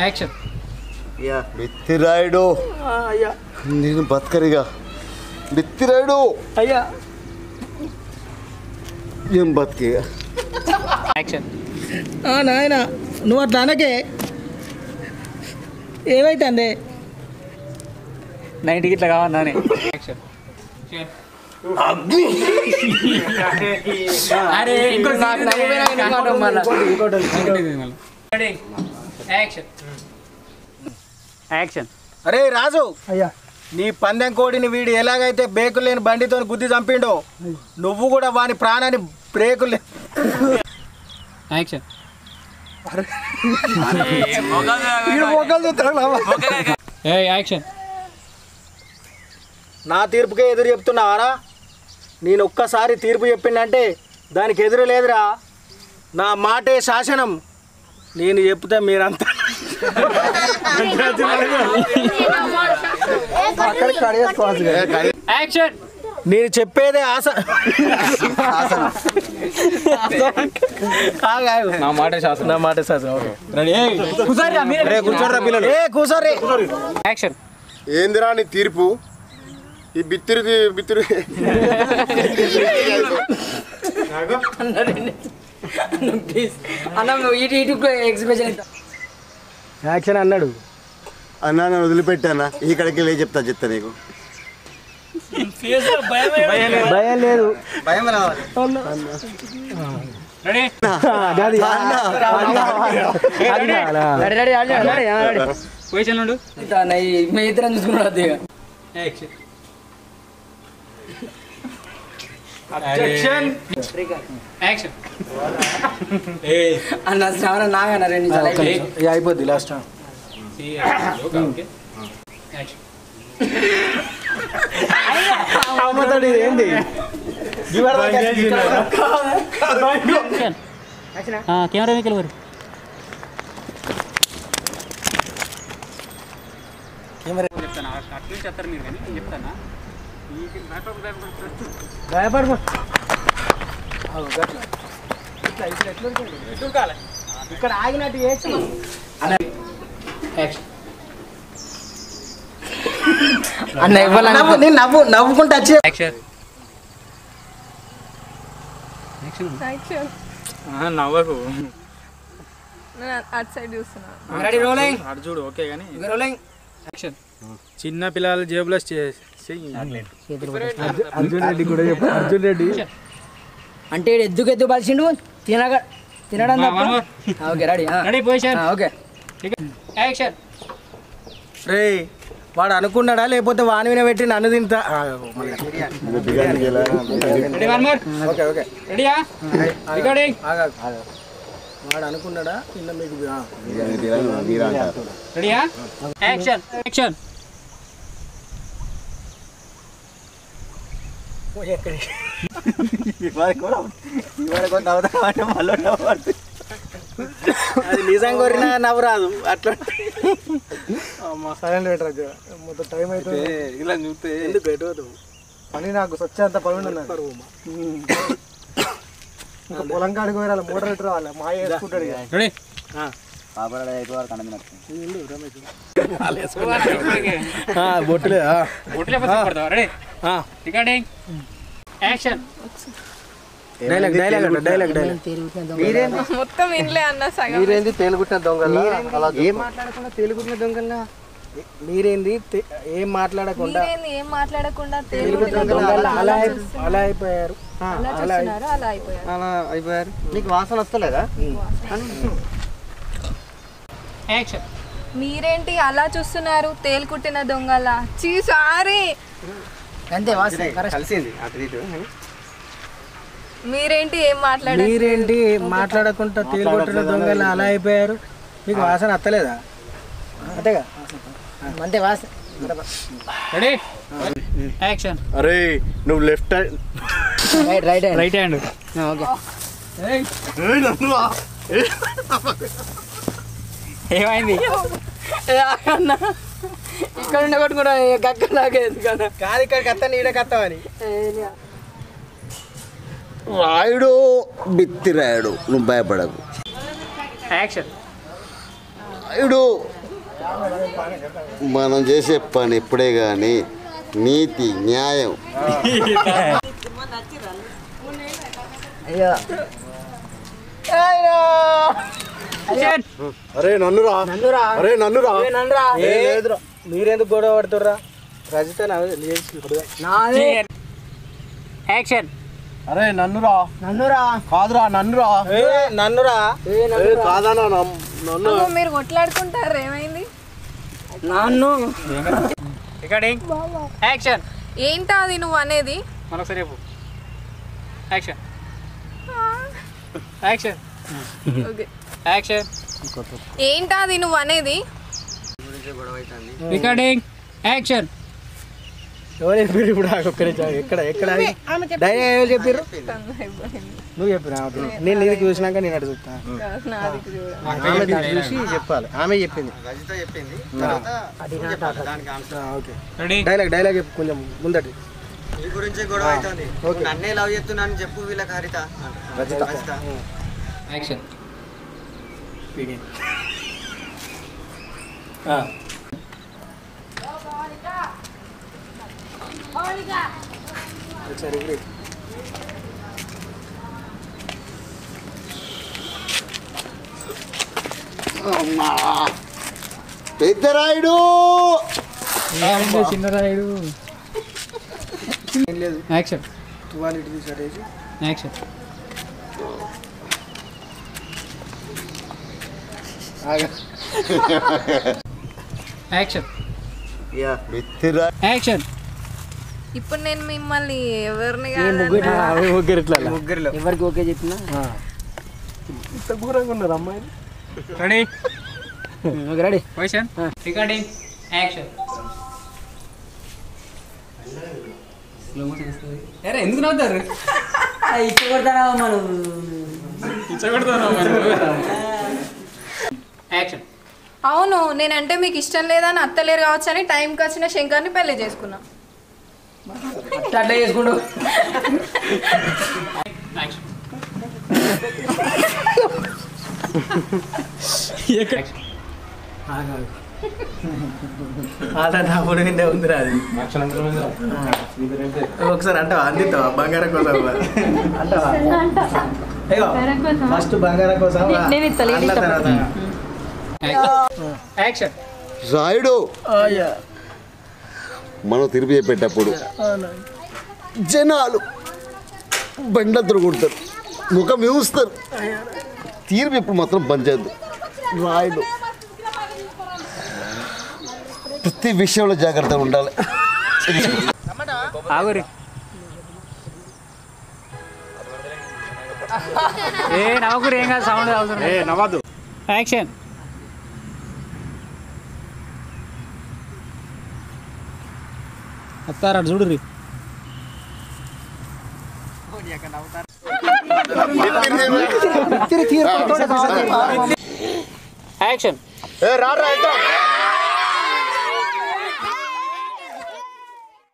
Action బిత్తిరాయుడు అయ్యా నేను బతకరిగా బిత్తిరాయుడు అయ్యా ఏం బతికే యాక్షన్ నాయన నువ్వు అట్లా అనకే ఏమైతుంది నైన్టీకి ఇట్లా కావాలి యాక్షన్ అరే ఇంకో నాకు నవ్వుపోయినా ఇంకా మాట మళ్ళా. యాక్షన్ యాక్షన్ అరే రాజు అయ్యా నీ పందెం కోడిని వీడు ఎలాగైతే బ్రేకులు లేని బండితో గుద్ది చంపిండో నువ్వు కూడా వాని ప్రాణాన్ని బ్రేకులు లే- యాక్షన్ ఏ యాక్షన్ నా తీర్పుకే ఎదురు చెప్తున్నావారా నేను ఒక్కసారి తీర్పు చెప్పిండంటే దానికి ఎదురు లేదురా నా మాటే శాసనం నేను చెప్తే మీరంతా యాక్షన్ నేను చెప్పేదే ఆశ ఆగు, ఆగు. నా మాట శాసనం నా మాట శాసనం ఓకే. కూర్చోరా పిల్లలు ఏ కూసరే యాక్షన్ ఏందిరా నీ తీర్పు ఈ బిత్తిరి బిత్తిరి అన్న నువ్వు ఇటు ఇటు ఎగ్జిబిషన్ ఇస్తా యాక్షన్ అన్నాడు అన్నా నన్ను వదిలిపెట్టానా ఇక్కడికి వెళ్ళి చెప్తా చెప్తా నీకు భయం లేదు రెడీ గది అది కావాలా? Ready ready ready ready ready position ఉండు మీ ఇద్దరం చూసుకున్నాడు అది యాక్షన్ యాక్షన్ అన్న శ్రావణ నాగన్న రెండు నిమిషాలు అయిపోయింది. ఇక అయిపోద్ది లాస్ట్ ఓకే యాక్షన్ అమ్మతాడు ఇది ఏంది కెమెరా మీకు వెళ్ళరు చెప్తాను అట్లే చెప్తారు మీరు కానీ నేను చెప్తానా భయపడిపో అవు, గట్ల. ఇట్లా ఇట్లా ఎట్లా ఉంటుంది? ఎటు ఉరకాలి? ఇక్కడ ఆగినట్టు చేసి యాక్షన్ అన్న ఇవ్వాలని నవ్వు నేను నవ్వు నవ్వుకుంటూ వచ్చి యాక్షన్ యాక్షన్ నవ్వకు నేను అటు సైడ్ చూస్తున్నా రెడీ రోలింగ్ అటు చూడు ఓకే కానీ రోలింగ్ యాక్షన్ చిన్న పిల్లల జేబులో అర్జున్ రెడ్డి కూడా చెప్పు అర్జున్ రెడ్డి అంటే ఈడు ఎద్దుకు ఎద్దు పలిచిండు తినగ తినడం తప్ప ఆ, ఓకే రెడీ ఆ. రెడీ పొజిషన్ ఆ, ఓకే యాక్షన్ రే వాడు అనుకున్నాడా లేకపోతే వాని మీద పెట్టి నన్ను తింటా ఆ, మళ్ళీ. Ready one more okay okay రెడీయా రికార్డింగ్ ఆగా, ఆగా. వాడు అనుకున్నాడా నిన్న మీకు ఆ. రెడీయా యాక్షన్ యాక్షన్ అది నిజం కొరినా నవ్వు రాదు అట్లా సైలెంట్ పెట్టరు మొత్తం టైం అయితే ఇలా చూస్తే ఎందుకు పెట్టవద్దు పని నాకు స్వచ్ఛంత పని ఉన్నది ఇంకా పొలం కాడికి పోయాలి మోటార్ ఎట్టు రావాలి మా వేసుకుంటాడు ఇక. రెడీ ఆ, బొట్టులే ఆ. బొట్టులే పడతావా రెడీ ఆ. రికార్డింగ్ యాక్షన్ డైలాగ్ డైలాగ్ అంట డైలాగ్ డైలాగ్ మొత్తం ఇంట్లో అన్న సగం మీరేంది తేలుగుట్టిన దొంగల ఏం మాట్లాడకుండా తేలుగుట్టిన దొంగల మీరేంది తె- ఏం మాట్లాడకుండా మీరేంది ఏం మాట్లాడకుండా తేలుగుట్టిన దొంగల అలా అయి- అలా అయిపోయారు అలా చూస్తున్నారు అలా అయిపోయారు అలా అయిపోయారు నీకు వాసన వస్తలేదా యాక్షన్ మీరేంటి అలా చూస్తున్నారు తేలుకుట్టిన దొంగల చీ సారీ అంతే వాసన కరెక్ట్ కలిసింది అటు ఇటు మీరేంటి ఏం మాట్లాడారు మీరేంటి మాట్లాడకుండా తేలుగుట్టిన దొంగల అలా అయిపోయారు మీకు వాసన వస్తలేదా అంతేగా అంతే వాసన రెడీ యాక్షన్ అరే నువ్వు left right right right hand okay ఏమైంది అన్న ఇక్కడ ఉండే కొట్టుకుంటా గక్క నాకేది కదా కాదు ఇక్కడ కత్త నీడ కత్తమని రాయుడు బిత్తిరాయుడు నువ్వు భయపడకు యాక్షన్ రాయుడు మనం చేసే పని ఎప్పుడే కానీ నీతి న్యాయం అయ్యో అరే నన్నురా నన్నురా అరే నన్నురా ఏ నన్నురా ఏ లేదురా మీరెందుకు గొడవ పడుతుర్రా రజిత నాదే యాక్షన్ అరే నన్నురా నన్నురా కాదురా నన్నురా నన్నురా ఏ ఏ నన్నురా కాదనా నమ్- నన్ను అమ్మో, మీరు కొట్లాడుకుంటారు ఏమైంది నన్ను రికార్డింగ్ యాక్షన్ ఏంటా అది నువ్వు అనేది మరొకసారి చెప్పు యాక్షన్ యాక్షన్ ఓకే యాక్షన్ ఏంటా అది నువ్వు అనేది రికార్డింగ్ యాక్షన్ ఎవరు చెప్పారు ఇప్పుడు ఆగు, ఒక్క నిమిషం ఆగు. ఎక్కడ ఎక్కడ ఆగి? డైరెక్ట్ ఎవరు చెప్పారు నువ్వు చెప్పినా ఓకే. నేను నీది చూసినాక నేను అటు చూస్తా నాది చూడ ఆమె దాన్ని చూసి చెప్పాలి ఆమె చెప్పింది ఆ, ఓకే రెడీ డైలాగ్ డైలాగ్ చెప్పు కొంచెం ముందటి నీ గురించి గొడవ అవుతుంది నన్నే లవ్ చేస్తున్నాను చెప్పు వీళ్ళకి హరిత రజిత యాక్షన్ ఒకసారి ఇప్పుడు పెద్దరాయుడు చిన్నరాయుడు ఏం లేదు యాక్షన్ తువాలు ఇటు తీసారేసి యాక్షన్ యాక్షన్ మిత్తిరా యాక్షన్ ఇప్పుడు నేను మిమ్మల్ని ఎవరిని ఈ కాదన్నా. ముగ్గురు ముగ్గురు ఇట్లా ముగ్గురులో ఎవరికి ఓకే చెప్పినా ఇంత ఘోరంగా ఉన్నారు అమ్మాయిలు ready okay ready position recording action అరే ఎందుకు నవ్వుతారు ఇచ్చి కొడతారా మనం యాక్షన్ అవును నేనంటే మీకు ఇష్టం లేదని అత్తలేరు కావచ్చు అని టైంకి వచ్చిన శంకర్ని పెళ్లి చేసుకున్నా అట్లా అట్లా చేసుకుంటూ యాక్షన్ అలా నా పొడి వింటే ఉందిరా అది ఒకసారి అంటావా అందిస్తావా బంగారం కోసం అంటావా అయ్యో ఫస్ట్ బంగారం కోసం నేను ఇస్తాను, నేను అన్న ఇస్తాను. తర్వాత యాక్షన్ రాయుడు మనం తిరిగి చెప్పేటప్పుడు జనాలు బండతులు కొడతారు ముఖం చూస్తారు తీర్పు ఇప్పుడు మాత్రం బంద్ చేద్దాం రాయుడు ప్రతి విషయంలో జాగ్రత్తగా ఉండాలి ఆగురి ఏ నవ్వకురి ఏం కాదు సౌండ్ అవసరం ఏ నవ్వద్దు యాక్షన్ అత్తారా చూడుర్రి యాక్షన్ ఏ రారా వెళ్దాం